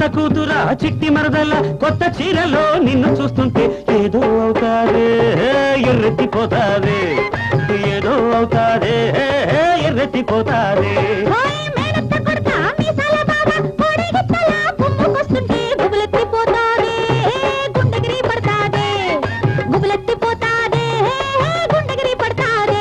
కూతురా చిట్టి మరదల కొత్త చీరలో నిన్ను చూస్తుంటే ఏదో అవుతాదే ఎర్రెత్తిపోతాదే ఏదో అవుతాదే ఎర్రెత్తిపోతాదే ఓయ్ మేనత్త కొడుకా, మీసాల బావ, కోడి గిత్తల గుమ్ముకొస్తుంటే గుబులెత్తిపోతాదే, గుండెగిరి పడతాదే, గుబులెత్తిపోతాదే, గుండెగిరి పడతాదే.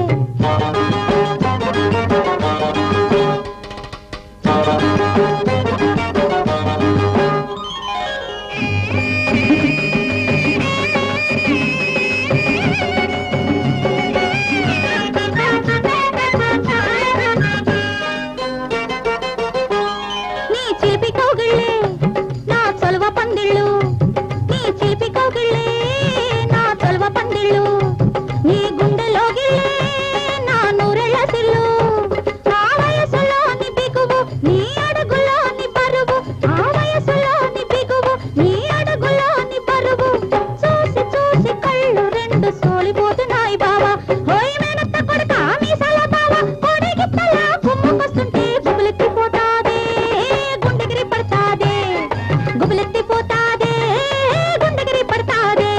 నీ చిలిపి కౌగిళ్ళే నా చొలవ పందిళ్ళు నీ చిలిపి కౌగిళ్ళే నా చొలవ పందిళ్ళు నీ గుండెలో గిళ్ళే నా నూరెళ్ళ సిల్లు ఆ వయసులోని బిగువు నీ అడుగులోని బరువు ఆ వయసులోని బిగువు నీ అడుగులోని బరువు చూసి చూసి కళ్ళు రెండు సోలిపోతున్నాయి బావా హోయ్ మేనత్త కొడుక మీసాల బావా కోడి గిత్తల గుమ్ముకొస్తుంటే గుబులెత్తిపోతాదే గుండెగిరి పడతాదే గుబులెత్తిపోతాదే గుండెగిరి పడతాదే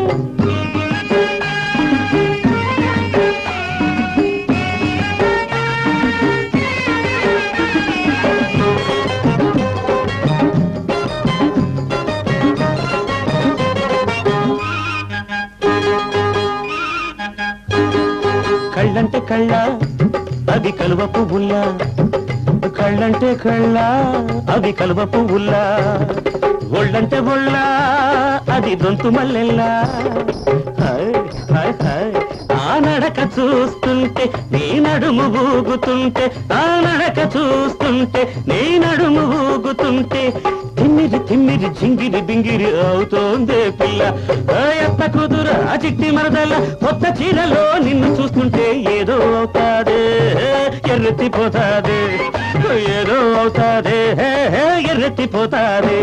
కళ్ళంటే కళ్ళ అది కలువ పువ్వుల్లా కళ్ళంటే కళ్ళ అవి కలువ పువ్వుల్లా ఒళ్ళంటే ఒళ్ళ అది దొంతు మల్లెల్లా హాయ్, హాయ్, హాయ్. ఆ నడక చూస్తుంటే నీ నడుము ఊగుతుంటే ఆ నడక చూస్తుంటే నీ నడుము ఊగుతుంటే తిమ్మిరి తిమ్మిరి జింగిరి బింగిరి అవుతోందే పిల్ల ఆ ఎత్త కుదురు ఆ చిట్టి మరదల కొత్త చీరలో నిన్ను చూస్తుంటే ఏదో అవుతాదే ఎర్రెత్తిపోతాదే ఏదో అవుతాదే ఎర్రెత్తిపోతాదే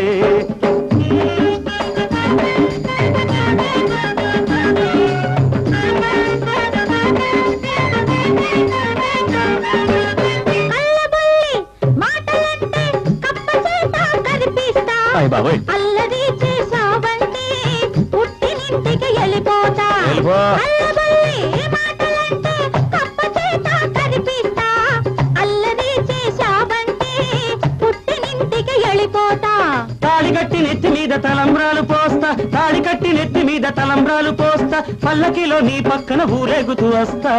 అల్లబొల్లి మాటలంటే కప్ప చేత కనిపిస్తా అయ్ బాబోయ్ అల్లరి చేసావంటే పుట్టినింటికి వెళ్ళిపోతా వెళ్ళిపో. అల్లబొల్లి మాటలంటే కప్ప చేత కనిపిస్తా అల్లరి చేసావంటే పుట్టినింటికి వెళ్ళిపోతా తాళి కట్టి నెత్తి మీద తలంబ్రాలు పోస్తా తాళి కట్టి నెత్తి మీద తలంబ్రాలు పోస్తా పల్లకిలో నీ పక్కన ఊరేగుతూ వస్తా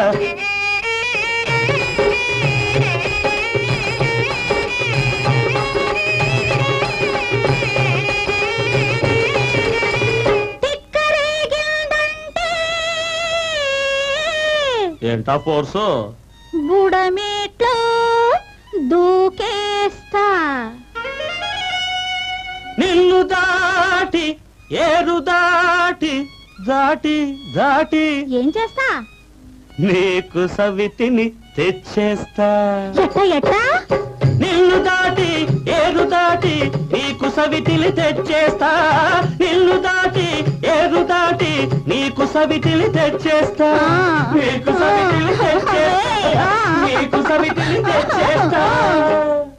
తిక్కరేగిందంటే ఏంటా పోర్సు బుడమేట్లో దూకేస్తా నిన్ను దాటి ఏరు దాటి దాటి దాటి ఏం చేస్తా నీకు సవితిని తెచ్చేస్తా ఎట్ట ఎట్ట నిన్ను దాటి ఏరు దాటి నీకు సవితిని తెచ్చేస్తా నిన్ను దాటి ఏరు దాటి నీకు సవితిని తెచ్చేస్తా నీకు సవితిని తెచ్చేస్తా నీకు సవితిని తెచ్చేస్తా